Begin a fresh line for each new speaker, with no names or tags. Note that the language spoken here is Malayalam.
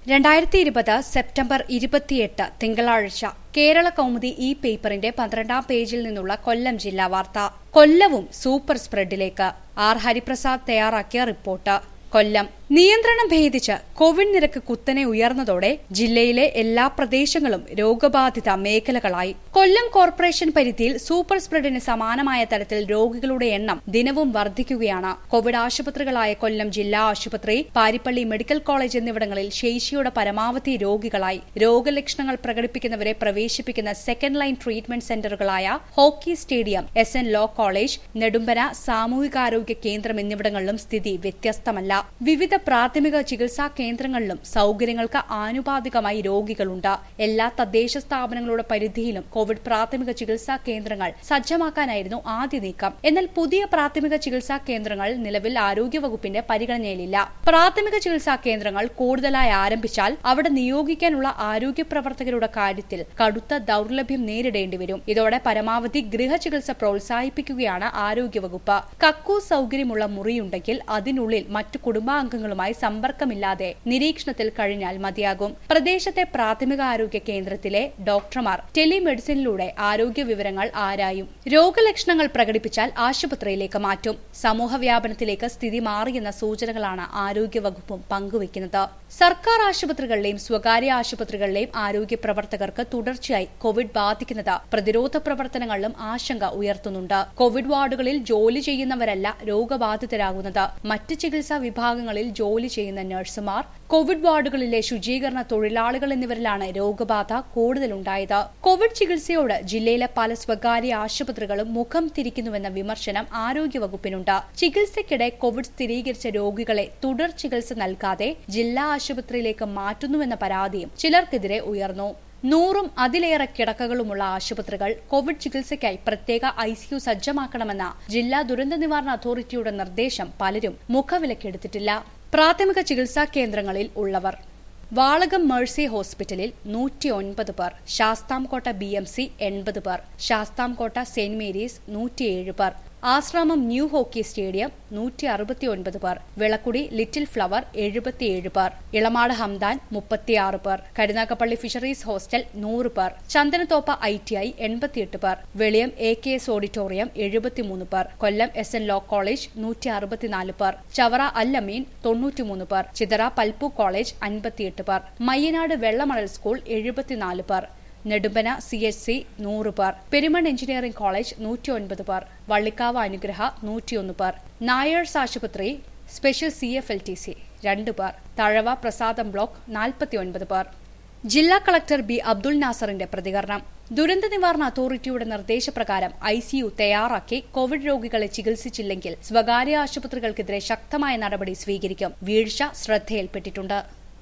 രണ്ടായിരത്തി ഇരുപത് സെപ്റ്റംബർ ഇരുപത്തിയെട്ട് തിങ്കളാഴ്ച കേരള കൗമുദി ഈ പേപ്പറിന്റെ പന്ത്രണ്ടാം പേജിൽ നിന്നുള്ള കൊല്ലം ജില്ലാ വാർത്ത കൊല്ലവും സൂപ്പർ സ്പ്രെഡിലേക്ക് ആർ ഹരിപ്രസാദ് തയ്യാറാക്കിയ റിപ്പോർട്ട് കൊല്ലം നിയന്ത്രണം ഭേദിച്ച് കോവിഡ് നിരക്ക് കുത്തനെ ഉയർന്നതോടെ ജില്ലയിലെ എല്ലാ പ്രദേശങ്ങളും രോഗബാധിത മേഖലകളായി കൊല്ലം കോർപ്പറേഷൻ പരിധിയിൽ സൂപ്പർ സ്പ്രെഡിന് സമാനമായ തരത്തിൽ രോഗികളുടെ എണ്ണം ദിനവും വർദ്ധിക്കുകയാണ് കോവിഡ് ആശുപത്രികളായ കൊല്ലം ജില്ലാ ആശുപത്രി പാരിപ്പള്ളി മെഡിക്കൽ കോളേജ് എന്നിവിടങ്ങളിൽ ശേഷിയുടെ പരമാവധി രോഗികളായി രോഗലക്ഷണങ്ങൾ പ്രകടിപ്പിക്കുന്നവരെ പ്രവേശിപ്പിക്കുന്ന സെക്കൻഡ് ലൈൻ ട്രീറ്റ്മെന്റ് സെന്ററുകളായ hockey stadium S N law college Nedumbana സാമൂഹികാരോഗ്യ കേന്ദ്രം എന്നിവിടങ്ങളിലും സ്ഥിതി വ്യത്യസ്തമല്ല വിവിധ പ്രാഥമിക ചികിത്സാ കേന്ദ്രങ്ങളിലും സൌകര്യങ്ങൾക്ക് ആനുപാതികമായി രോഗികളുണ്ട് എല്ലാ തദ്ദേശ സ്ഥാപനങ്ങളുടെ പരിധിയിലും കോവിഡ് പ്രാഥമിക ചികിത്സാ കേന്ദ്രങ്ങൾ സജ്ജമാക്കാനായിരുന്നു ആദ്യ നീക്കം എന്നാൽ പുതിയ പ്രാഥമിക ചികിത്സാ കേന്ദ്രങ്ങൾ നിലവിൽ ആരോഗ്യവകുപ്പിന്റെ പരിഗണനയിലില്ല പ്രാഥമിക ചികിത്സാ കേന്ദ്രങ്ങൾ കൂടുതലായി ആരംഭിച്ചാൽ അവിടെ നിയോഗിക്കാനുള്ള ആരോഗ്യ പ്രവർത്തകരുടെ കാര്യത്തിൽ കടുത്ത ദൌർലഭ്യം നേരിടേണ്ടി വരും ഇതോടെ പരമാവധി ഗൃഹചികിത്സ പ്രോത്സാഹിപ്പിക്കുകയാണ് ആരോഗ്യവകുപ്പ് കക്കൂ സൌകര്യമുള്ള മുറിയുണ്ടെങ്കിൽ അതിനുള്ളിൽ മറ്റു കുടുംബാംഗങ്ങളുമായി സമ്പർക്കമില്ലാതെ നിരീക്ഷണത്തിൽ കഴിഞ്ഞാൽ മതിയാകും പ്രദേശത്തെ പ്രാഥമിക ആരോഗ്യ കേന്ദ്രത്തിലെ ഡോക്ടർമാർ ടെലിമെഡിസിനിലൂടെ ആരോഗ്യ വിവരങ്ങൾ ആരായും രോഗലക്ഷണങ്ങൾ പ്രകടിപ്പിച്ചാൽ ആശുപത്രിയിലേക്ക് മാറ്റും സമൂഹ വ്യാപനത്തിലേക്ക് സ്ഥിതി മാറിയെന്ന സൂചനകളാണ് ആരോഗ്യവകുപ്പും പങ്കുവയ്ക്കുന്നത് സർക്കാർ ആശുപത്രികളിലെയും സ്വകാര്യ ആശുപത്രികളിലെയും ആരോഗ്യ പ്രവർത്തകർക്ക് തുടർച്ചയായി കോവിഡ് ബാധിക്കുന്നത് പ്രതിരോധ പ്രവർത്തനങ്ങളിലും ആശങ്ക ഉയർത്തുന്നുണ്ട് കോവിഡ് വാർഡുകളിൽ ജോലി ചെയ്യുന്നവരല്ല രോഗബാധിതരാകുന്നത് മറ്റ് ചികിത്സാ വിഭാഗങ്ങളിൽ ജോലി ചെയ്യുന്ന നഴ്സുമാർ കോവിഡ് വാർഡുകളിലെ ശുചീകരണ തൊഴിലാളികൾ എന്നിവരിലാണ് രോഗബാധ കൂടുതലുണ്ടായത് കോവിഡ് ചികിത്സയോട് ജില്ലയിലെ പല സ്വകാര്യ ആശുപത്രികളും മുഖം തിരിക്കുന്നുവെന്ന വിമർശനം ആരോഗ്യവകുപ്പിനുണ്ട് ചികിത്സയ്ക്കിടെ കോവിഡ് സ്ഥിരീകരിച്ച രോഗികളെ തുടർ ചികിത്സ നൽകാതെ ജില്ലാ ആശുപത്രിയിലേക്ക് മാറ്റുന്നുവെന്ന പരാതിയും ചിലർക്കെതിരെ ഉയർന്നു നൂറും അതിലേറെ കിടക്കകളുമുള്ള ആശുപത്രികൾ കോവിഡ് ചികിത്സയ്ക്കായി പ്രത്യേക ഐസിയു സജ്ജമാക്കണമെന്ന ജില്ലാ ദുരന്ത നിവാരണ അതോറിറ്റിയുടെ നിർദ്ദേശം പലരും മുഖവിലക്കെടുത്തിട്ടില്ല പ്രാഥമിക ചികിത്സാ കേന്ദ്രങ്ങളിൽ ഉള്ളവർ വാളകം മേഴ്സി ഹോസ്പിറ്റലിൽ നൂറ്റി ഒൻപത് പേർ ശാസ്താംകോട്ട ബി എം സി എൺപത് പേർ ശാസ്താംകോട്ട സെന്റ് മേരീസ് നൂറ്റിയേഴ് പേർ ആശ്രമം ന്യൂ ഹോക്കി സ്റ്റേഡിയം നൂറ്റി അറുപത്തിയൊൻപത് പേർ വിളക്കുടി ലിറ്റിൽ ഫ്ലവർ എഴുപത്തിയേഴ് പേർ ഇളമാട് ഹംദാൻ മുപ്പത്തിയാറ് പേർ കരുനാഗപ്പള്ളി ഫിഷറീസ് ഹോസ്റ്റൽ നൂറ് പേർ ചന്ദനത്തോപ്പ ഐ ടി ഐ എൺപത്തിയെട്ട് പേർ Veliyam A K S auditorium എഴുപത്തിമൂന്ന് പേർ Kollam S N law college നൂറ്റി അറുപത്തിനാല് പേർ ചവറ അല്ലമീൻ തൊണ്ണൂറ്റിമൂന്ന് പേർ ചിതറ പൽപ്പു കോളേജ് അൻപത്തിയെട്ട് പേർ മയ്യനാട് വെള്ളമണൽ സ്കൂൾ എഴുപത്തിനാല് പേർ നെടുമ്പന സി എച്ച് സി നൂറ് പേർ പെരുമൺ എഞ്ചിനീയറിംഗ് കോളേജ് നൂറ്റിയൊൻപത് പേർ വള്ളിക്കാവ് അനുഗ്രഹ നൂറ്റിയൊന്ന് പേർ നായേഴ്സ് ആശുപത്രി special C F L T C രണ്ട് പേർ തഴവ പ്രസാദം ബ്ലോക്ക് നാൽപ്പത്തിയൊൻപത് പേർ ജില്ലാ കളക്ടർ ബി അബ്ദുൾ നാസറിന്റെ പ്രതികരണം ദുരന്ത നിവാരണ അതോറിറ്റിയുടെ നിർദ്ദേശപ്രകാരം ഐസിയു തയ്യാറാക്കി കോവിഡ് രോഗികളെ ചികിത്സിച്ചില്ലെങ്കിൽ സ്വകാര്യ ആശുപത്രികൾക്കെതിരെ ശക്തമായ നടപടി സ്വീകരിക്കും വീഴ്ച ശ്രദ്ധയിൽപ്പെട്ടിട്ടുണ്ട്